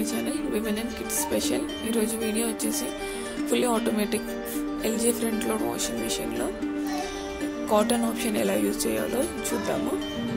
my channel women and kids special ఈరోజు video వచ్చేసి fully automatic LG front load washing మిషన్లో cotton option ఎలా use చేయాలో చూద్దాము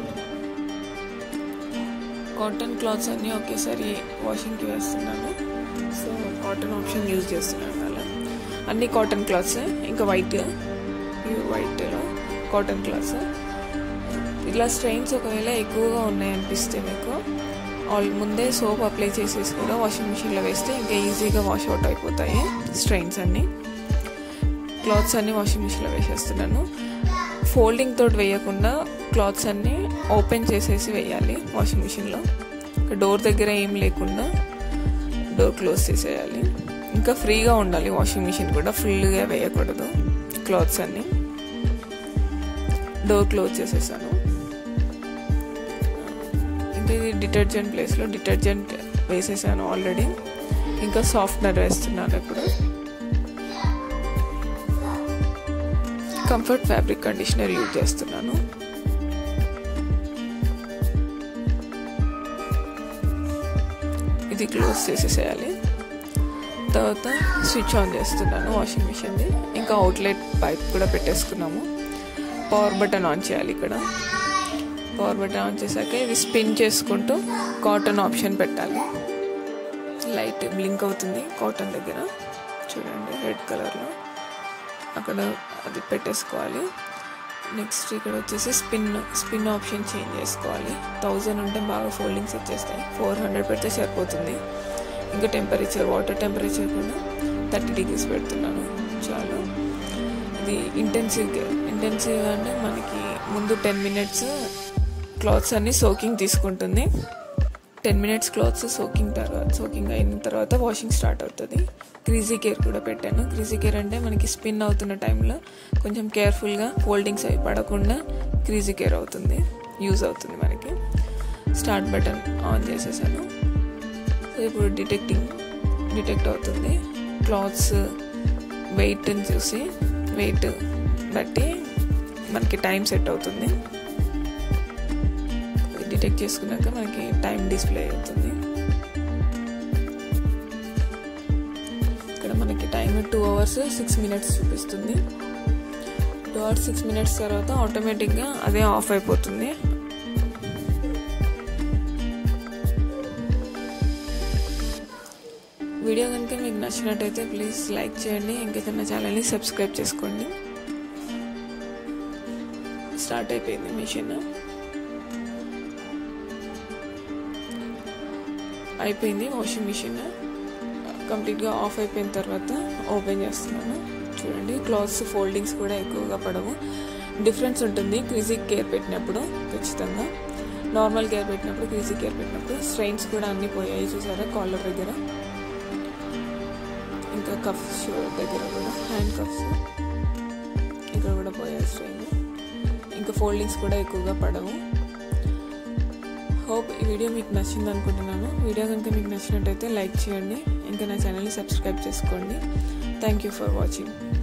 కాటన్ క్లాత్స్ అన్నీ ఒకేసారి వాషింగ్కి వేస్తున్నాను సో కాటన్ ఆప్షన్ యూజ్ చేస్తున్నాను అలా అన్ని కాటన్ క్లాత్స్ ఇంకా వైట్ వైట్లో కాటన్ క్లాత్స్ ఇలా స్ట్రెయిన్స్ ఒకవేళ ఎక్కువగా ఉన్నాయనిపిస్తే మీకు ఆల్ ముందే సోప్ అప్లై చేసేసి కూడా వాషింగ్ మిషన్లో వేస్తే ఇంకా ఈజీగా వాష్ అవుట్ అయిపోతాయి స్ట్రెయిన్స్ అన్నీ క్లాత్స్ అన్నీ వాషింగ్ మిషన్లో వేసేస్తున్నాను ఫోల్డింగ్ తోటి వేయకుండా క్లాత్స్ అన్నీ ఓపెన్ చేసేసి వేయాలి వాషింగ్ మిషన్లో డోర్ దగ్గర ఏం లేకుండా డోర్ క్లోజ్ చేసేయాలి ఇంకా ఫ్రీగా ఉండాలి వాషింగ్ మిషన్ కూడా ఫుల్గా వేయకూడదు క్లాత్స్ అన్నీ డోర్ క్లోజ్ చేసేసాను ఇంకా ఇది డిటర్జెంట్ ప్లేస్లో డిటర్జెంట్ వేసేసాను ఆల్రెడీ ఇంకా సాఫ్ట్నర్ వేస్తున్నాను ఇప్పుడు కంఫర్ట్ ఫ్యాబ్రిక్ కండిషనర్ యూజ్ చేస్తున్నాను ఇది క్లోజ్ చేసేసేయాలి తర్వాత స్విచ్ ఆన్ చేస్తున్నాను వాషింగ్ మిషన్ది ఇంకా అవుట్లెట్ పైప్ కూడా పెట్టేసుకున్నాము పవర్ బటన్ ఆన్ చేయాలి ఇక్కడ పవర్ బటన్ ఆన్ చేశాక ఇది స్పిన్ చేసుకుంటూ కాటన్ ఆప్షన్ పెట్టాలి లైట్ బ్లింక్ అవుతుంది కాటన్ దగ్గర చూడండి రెడ్ కలర్లో అక్కడ అది పెట్టేసుకోవాలి నెక్స్ట్ ఇక్కడ వచ్చేసి స్పిన్ స్పిన్ ఆప్షన్ చేంజ్ చేసుకోవాలి థౌజండ్ ఉంటే బాగా ఫోల్డింగ్స్ వచ్చేస్తాయి ఫోర్ హండ్రెడ్ పెడితే సరిపోతుంది ఇంకా టెంపరేచర్ వాటర్ టెంపరేచర్ కూడా థర్టీ డిగ్రీస్ పెడుతున్నాను చాలు ఇది ఇంటెన్సివ్ ఇంటెన్సివ్ అంటే మనకి ముందు టెన్ మినిట్స్ క్లాత్స్ అన్ని సోకింగ్ తీసుకుంటుంది టెన్ మినిట్స్ క్లాత్స్ సోకింగ్ తర్వాత సోకింగ్ అయిన తర్వాత వాషింగ్ స్టార్ట్ అవుతుంది క్రీజీ కేర్ కూడా పెట్టాను క్రీజీ కేర్ అంటే మనకి స్పిన్ అవుతున్న టైంలో కొంచెం కేర్ఫుల్గా ఫోల్డింగ్స్ అవి పడకుండా క్రీజీ కేర్ అవుతుంది యూజ్ అవుతుంది మనకి స్టార్ట్ బటన్ ఆన్ చేసేసాను సో ఇప్పుడు డిటెక్టింగ్ డిటెక్ట్ అవుతుంది క్లాత్స్ వెయిట్ని చూసి వెయిట్ బట్టి మనకి టైం సెట్ అవుతుంది డిటెక్ట్ చేసుకున్నాక మనకి టైం డిస్ప్లే అవుతుంది ఇక్కడ మనకి time two hours six minutes చూపిస్తుంది టూ అవర్స్ సిక్స్ మినిట్స్ తర్వాత ఆటోమేటిక్గా అదే ఆఫ్ అయిపోతుంది వీడియో కనుక మీకు నచ్చినట్టయితే ప్లీజ్ లైక్ చేయండి ఇంకైతే నా ఛానల్ని సబ్స్క్రైబ్ చేసుకోండి స్టార్ట్ అయిపోయింది మిషన్ అయిపోయింది వాషింగ్ మిషన్ కంప్లీట్గా ఆఫ్ అయిపోయిన తర్వాత ఓపెన్ చేస్తున్నాను చూడండి క్లాత్స్ ఫోల్డింగ్స్ కూడా ఎక్కువగా పడవు డిఫరెన్స్ ఉంటుంది క్రీజీ కేర్ పెట్టినప్పుడు ఖచ్చితంగా నార్మల్ కేర్ పెట్టినప్పుడు క్రీజీ కేర్ పెట్టినప్పుడు స్ట్రెయిన్స్ కూడా అన్నీ పోయాయి చూసారా కాలర్ దగ్గర ఇంకా కఫ్స్ దగ్గర కూడా హ్యాండ్ కఫ్స్ ఇక్కడ కూడా పోయాయి స్ట్రెయిన్ ఇంకా ఫోల్డింగ్స్ కూడా ఎక్కువగా పడవు హోప్ ఈ వీడియో మీకు నచ్చింది అనుకుంటున్నాను వీడియో కనుక మీకు నచ్చినట్టయితే లైక్ చేయండి ఇంకా నా ఛానల్ని సబ్స్క్రైబ్ చేసుకోండి థ్యాంక్ యూ ఫర్ వాచింగ్